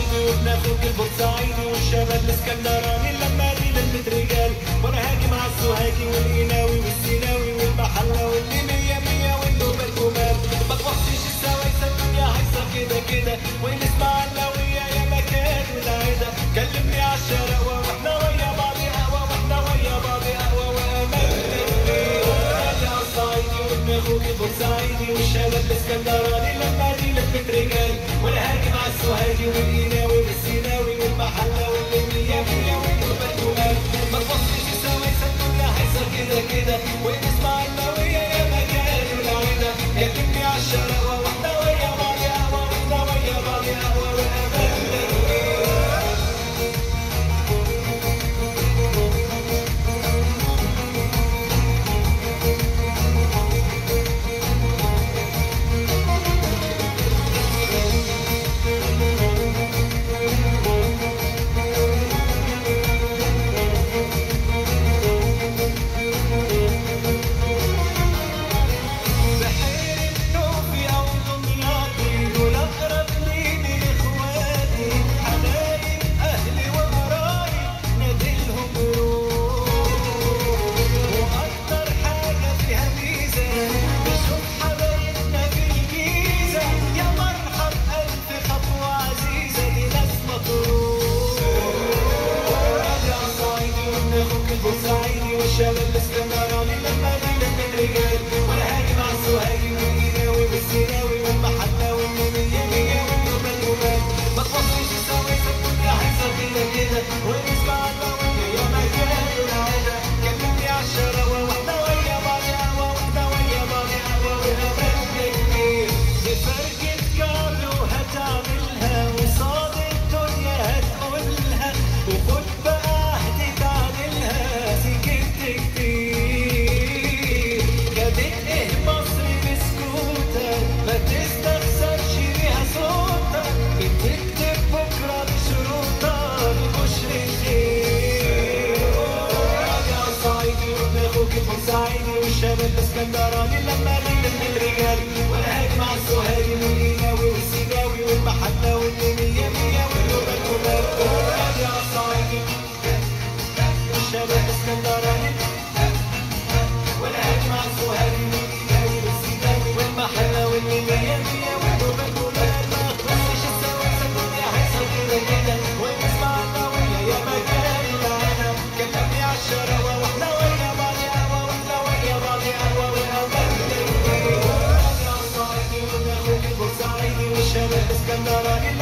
الصعيدي وابن اخوك البورسعيدي والشباب الاسكندراني لما دي لمة رجال وانا هاجي مع السوهاجي والقناوي والسيناوي والمحلة واللي مية مية والنوبة الجمال ما تبصيش السوايسة الدنيا هايصة كده كده والاسماعيلاوية يا مكان والعيدة كلمني عالشرقوة واحنا ويا بعض قهوة واحنا ويا بعض قهوة واملنا كتير انا الصعيدي وابن اخوك البورسعيدي والشباب الاسكندراني لما دي لمة رجال وانا هاجي مع السوهاجي والقناوي والسيناوي والمحلة واللي مية مية والنوبة الجمال ما تبصيش السوايسة الدنيا هايصة كده كده والاسماعيلاوية يا مكان والعيدة كلمني عالشرقوة واحنا ويا بعض قهوة واحنا ويا بعض قهوة واملنا كتير بحير النوبي أو دمياطي دول أقرب لي من إخواتي حبايب أهلي وقرايب نادلهم روح وأكتر حاجة فيها ميزة نشوف حبايبنا في الجيزة يا مرحب ألف خطوة عزيزة دي ناس مطروح راجع صعيدي وابن اخوك البورسعيدي والشباب الاسكندراني لما دي لمة رجال وانا هاجي مع السوهاجي والقناوي والسيناوي والمحلة والنوبية مية والنوبة الجمال ما تبصيش السوايسة الدنيا هيصة كده كده والاسماعيلاوية يا مكان العادة كلمني عالشرقوة واحنا ويا بعض قهوة واحنا ويا بعض قهوة وقابلنا كتير بفرقة كارو هتعملها وصاد الدنيا هتقولها وخد بقى عهد تعدلها سكت كتير جابت ايه مصر بسكوتة ما تستخسرش بيها صوتك بتكتب بكرة بشروطك ببشر الخير راجع صعيدي وابن اخوك البورسعيدي والشباب الاسكندراني لما دي لمة رجال وانا هاجي مع السوهاجي والقناوي والسيناوي والمحلة واللي مية مية والنوبة الجمال راجع صعيدي والشباب الاسكندراني وانا هاجي مع السوهاجي والقناوي والسيناوي والمحلة واللي مية مية والنوبة الجمال ما تخصش السواسة الدنيا هيصة كده كده والاسماعيلاوية يا مكان العالم كلمني عالشرقوة واحنا ويا بعض قهوة واحنا ويا بعض قهوة وقابلنا كتير راجع صعيدي وابن اخوك البورسعيدي والشباب الاسكندراني